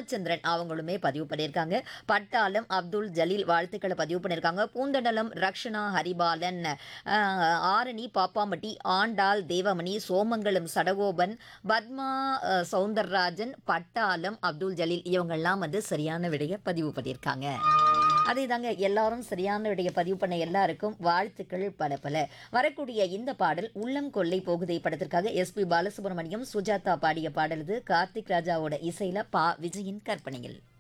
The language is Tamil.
ராமச்சந்திரன் அவங்களுமே பதிவு பண்ணியிருக்காங்க பட்டாளம் அப்துல் ஜலீல் வாழ்த்துக்களை பதிவு பண்ணியிருக்காங்க பூந்தடலம் ரக்ஷனா ஹரிபாலன் அஹ், ஆரணி பாப்பாம்பட்டி ஆண்டாள் தேவமணி சோமங்கலம் சடகோபன் பத்மா அஹ், சௌந்தரராஜன் பட்டாளம் அப்துல் ஜலீல் இவங்கெல்லாம் வந்து சரியான விடைய பதிவு பண்ணியிருக்காங்க அதே தாங்க எல்லாரும் சரியான விடைய பதிவு பண்ண எல்லாருக்கும் வாழ்த்துக்கள் பல பல வரக்கூடிய இந்த பாடல் உள்ளம் கொள்ளை போகுதை படத்திற்காக எஸ்பி பாலசுப்ரமணியம் சுஜாதா பாடிய பாடல் இது கார்த்திக் ராஜாவோட இசையில பா விஜயின் கற்பனையில்